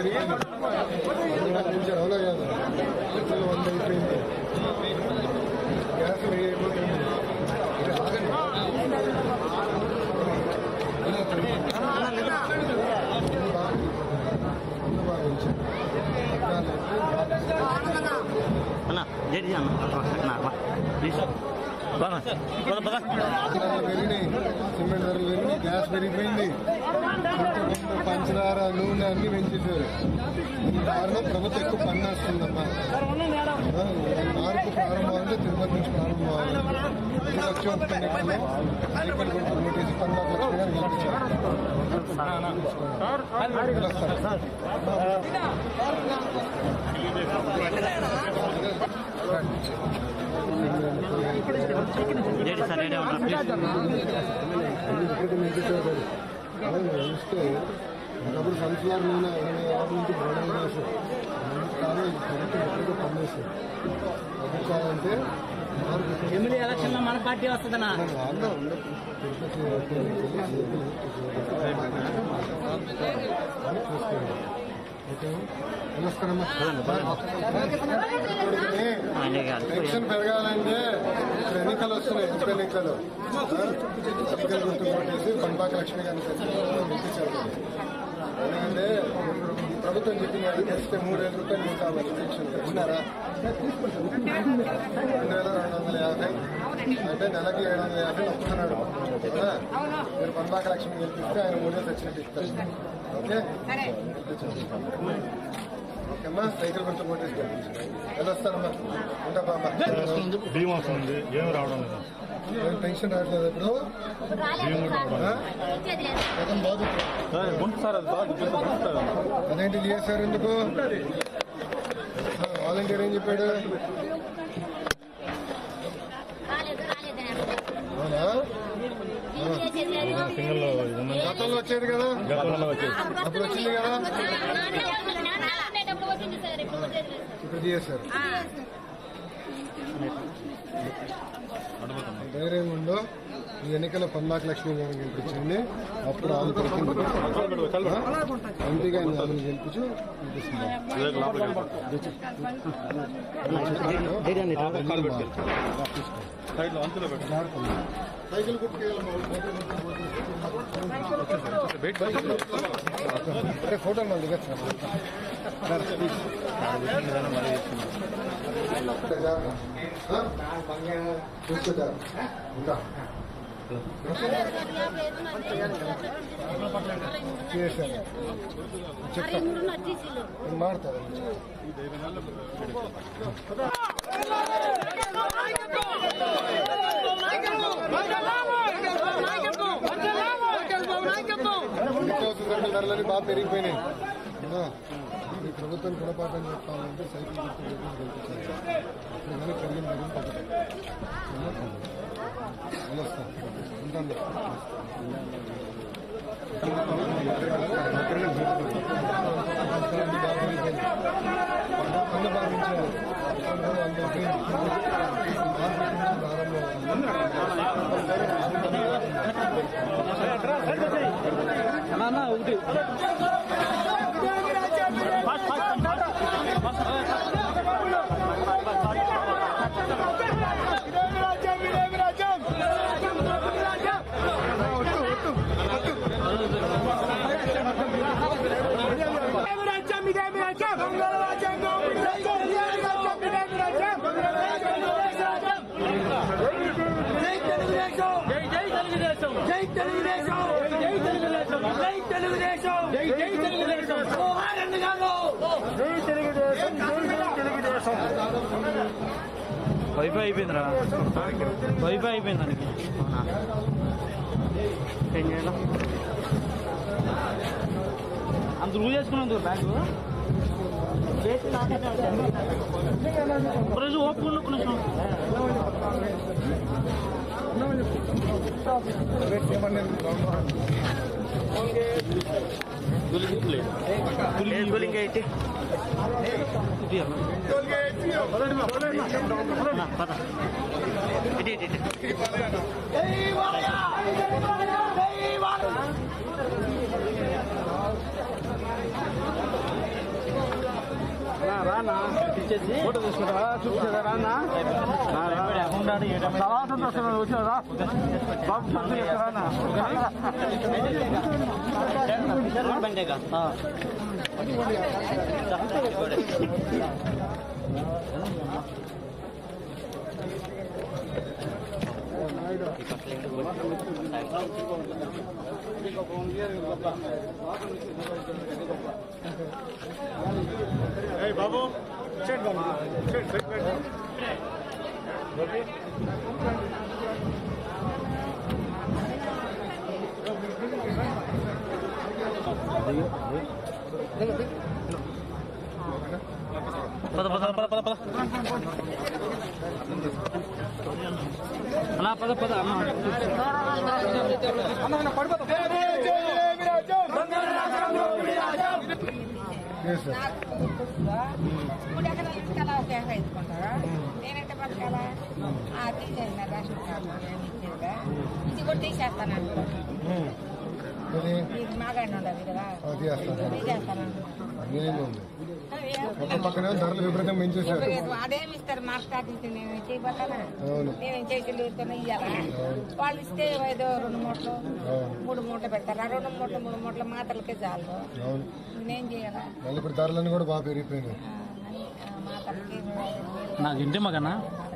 నుంచి అవునా కాదు అసలు వంద అయిపోయింది గ్యాస్ ఏమైంది ఇది ఆగండి. ముందు బాగా ముందు బాగా ఉంచండి. అన్న జడి అన్న నాకు బాగా పద పద ధరలు పెరిగినాయి సిమెంట్ ధరలు పెరిగినాయి గ్యాస్ పెరిగిపోయింది ఇంతకుముందు పంచదార నూనె అన్ని పెంచేశారు దీనికి కారణం ప్రభుత్వం ఎక్కువ పన్ను వస్తుందమ్మా ఆ, మార్పు ప్రారంభం తిరుపతి నుంచి ప్రారంభం అవ్వాలి ఈ లక్ష ఎన్నికల్లో ఎన్నికలు కొంచెం నోటీసు పన్నాకు లక్ష్మి గారు గెలిపించారు గెలుస్తారు. జడి సార్ రెడీ ఉంటా ప్లీజ్ ఎందుకంటే మీకు చూడండి. అవును, ఇస్తే డబ్బులు సన్ఫ్లవర్ నూనె ఇరవై ఆరు నుంచి బోర్డర్ చేశారు కానీ ప్రభుత్వం ఎక్కడికో పనిచేస్తుంది ప్రభుత్వాలంటే మార్పు ఎమ్మెల్యే ఎలక్షన్ లో మన పార్టీ వస్తుందన్నా వాళ్ళ ఉండదు తిరుపతి ఎక్కడికి వెళ్ళి చూసుకోండి ఓకే నమస్కారం పెన్షన్ పెరగాలంటే ఇప్పుడు ఎన్నికలు వస్తున్నాయి ఉప ఎన్నికలు ఎన్నికలు గుర్తు కొట్టేసి పంపాక లక్ష్మి గారిని గెలిపించారు ఎందుకంటే ఈ ప్రభుత్వం చెప్పింది అది తెస్తే మూడు వేల రూపాయలు మీకు కావాలి పెన్షన్ ఇచ్చినారా రెండు వేల రెండు వందల యాభై అంటే నెలకి ఏడు వందల యాభై ఒప్పుతున్నాడు అవునా? మీరు పంపాక లక్ష్మి గెలిపిస్తే ఆయన మూడు వేలు తెచ్చినట్టు ఇస్తారు ఓకే ఓకేమ్మా సైకిల్ కొంచెం కొట్టేసి గెలిపించండి వెళ్ళొస్తానమ్మా ఉంటా బామ్మ భీమా వస్తుంది ఏమి రావడం లేదు ఏం టెన్షన్ రావట్లేదు ఇప్పుడు ఆ? జగన్ బాధ సార్ అది బాగా అదేంటి ఇది చేశారు ఎందుకు వాలంటీర్ ఏం చెప్పాడు అవునా సింగిల్ గతంలో వచ్చేది కదా గతంలో వచ్చేసి అప్పుడు వచ్చింది కదా వచ్చింది సార్ ఇప్పుడు వచ్చేది లేదు. ఇప్పుడు చేశారు ధైర్యం ఉందో ఈ ఎన్నికల పన్నాక లక్ష్మి గారిని గెలిపించండి అప్పుడు ఆమె దొరికింది ఎంపీగా ఆమెను గెలిపించు జడి అన్న సైడ్ లో అంచులో పెట్టు సైకిల్ గుర్తుకెళ్ళమ్మా. అరే ఫోటో మళ్ళీ దిగచ్చు చేశాను అరే మూడు నచ్చేసిల్లు మారుతారు నిత్యావసర సరుకుల ధరలని బాగా పెరిగిపోయినాయి ఆ, ఈ ప్రభుత్వం గుణపాఠం చెప్పాలంటే సైకిల్ గుర్తు పెట్టి గెలిపించాలి ఇప్పుడు కానీ పెరిగిన ధరలు తగ్గుతాయి వెళ్ళొస్తాను ఉంటాను అన్ని భావించారు అన్న ఒకటి వైఫై అయిపోయిందిరా వైఫై అయిపోయింది దానికి అవునా ఏం చేయాలి అంత రూల్ చేసుకున్నందుకు బ్యాగ్ ఒక రోజు ఓపు ఒక నిమిషం కూలింగ్ ఎయిటీ ఇది అన్న. అన్న, పద. ఇటు, ఇటు, ఇటు. రానా ఇచ్చేసి ఫోటో తీసుకుంటారా చూపించారా రానా తర్వాత వస్తున్నాడు వచ్చారా బాబు ఫోటో రానా బాబు పద పద పద పద పద అన్నా పద పద అన్న మూడు ఎకరాలు ఇసుకలా ఒక ఎకరా ఇచ్చుకుంటారా నేనంటే బతకాలా ఆ, తీసేది నా రేషన్ కార్డు ఏమి ఇచ్చేదిగా ఇది కూడా తీసేస్తాను ఇది ఇది మాగాడి ఉండదు కదా అది చేస్తాను తీసేస్తాను మీరేమో ఉంది ఒక పక్కనే ధరలు విపరీతం పెంచేశారు అదేమి ఇస్తారు మార్కెట్ ఇస్తే నేను చేయబోతానా అవును నేను చేసి ఇయ్యాలా వాళ్ళు ఇస్తే ఏదో రెండు మూటలు అవును మూడు మూటలు పెడతారు ఆ రెండు మూటలు మూడు మూటలు మాటలకే చాలు అవును నేను చేయాలా మళ్ళీ ఇప్పుడు ధరలన్నీ కూడా బాగా పెరిగిపోయినాయి ఆ, అని, ఆ, మాటలకి నాకు ఇంటి మగనా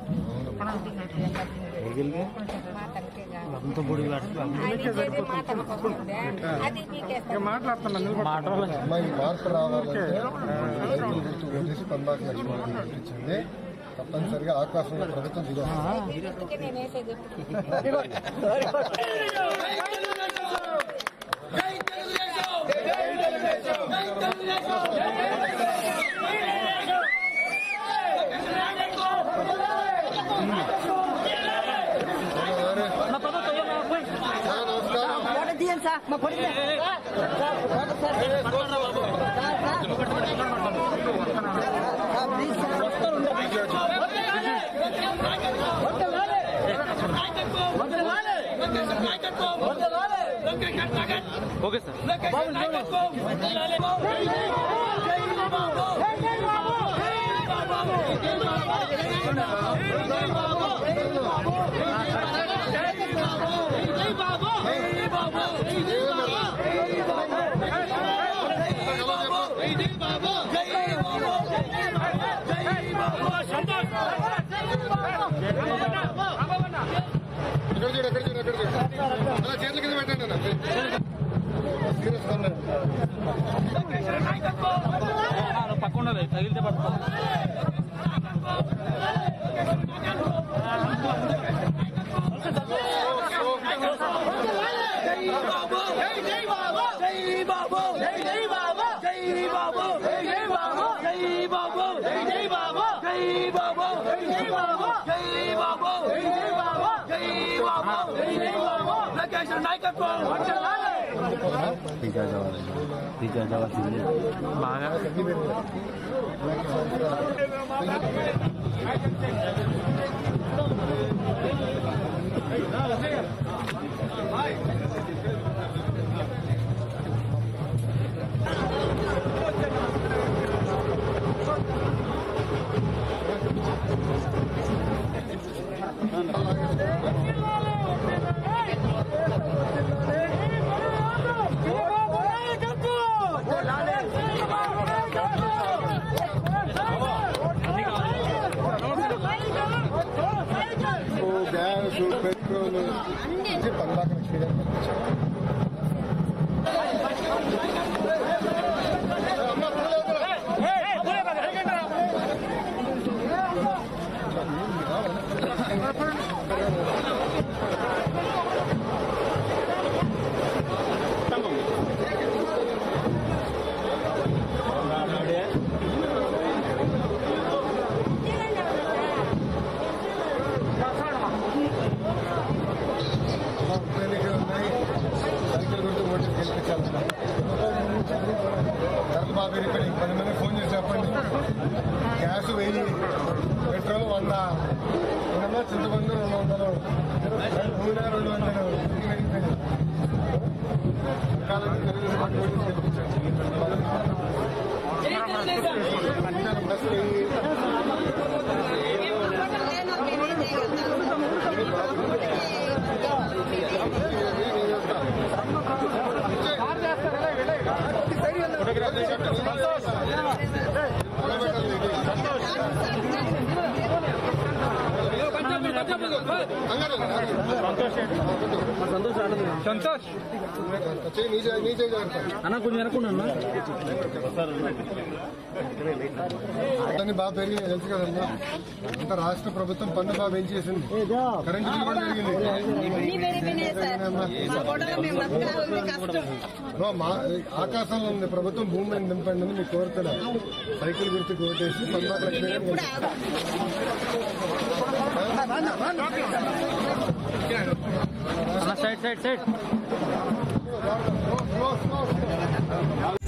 మాటలకే చాలు అంత పొడి ఆయన ఇచ్చేది మాటలకు వస్తుంది. అది మీకేస్తాను మాట అమ్మాయి మార్పు రావాలంటే రైతులు గుర్తు ఓటేసి పందాకు లక్ష్మణ్ ఇచ్చింది తప్పనిసరిగా ఆకాశంలో ప్రభుత్వం దిగొస్తుంది అందుకే నేను వేసేది నమస్కారం ఓకే సార్ ఎక్కడ చూడు ఎక్కడ చూడు ఎక్కడ చూడు అలా చేతుల కింద పెట్టండి అన్న సీరియస్ పక్క ఉండాలి తగిలితే పట్టుకో బాగా గ్యాస్ పెట్రోల్ ఇది పందాక లక్ష్మి గారు పంపించారు ఉపయోగాలు ఉన్నాయి సైకిల్ గుర్తు ఓటు గెలిపించాలి ధరలు బాగా పెరిగిపోయి పది మంది ఫోన్ చేసి చెప్పండి గ్యాస్ వెయ్యి పెట్రోల్ వంద ఇవన్నీ చింతపండు రెండు వందలు నూనె రెండు వందలు ఇది పెరిగిపోయింది కాలం తెలుగు ఓటు గెలిపించాలి అసలు ఈ- సంతోష్ చేయి, నీ చేయి, నీ చేయి జాగ్రత్త. అన్న కొంచెం వెనకుండా అతన్ని బాగా పెరిగి తెలుసు కదమ్మా అంత రాష్ట్ర ప్రభుత్వం పన్ను బాగా పెంచేసింది కరెంటు బిల్లు కూడా పెరిగింది అన్ని పెరిగిపోయినాయి సార్ మా గొడవలో మేము బతకాలంటే కష్టం నో, మా ఆకాశంలో ఉంది ప్రభుత్వం భూమి మీద నింపండి అని మీకు కోరుతున్నా సైకిల్ గుర్తు కోటేసి పన్నుబాక లక్ష్మి గారిని ఇప్పుడు side side side slow, slow, slow.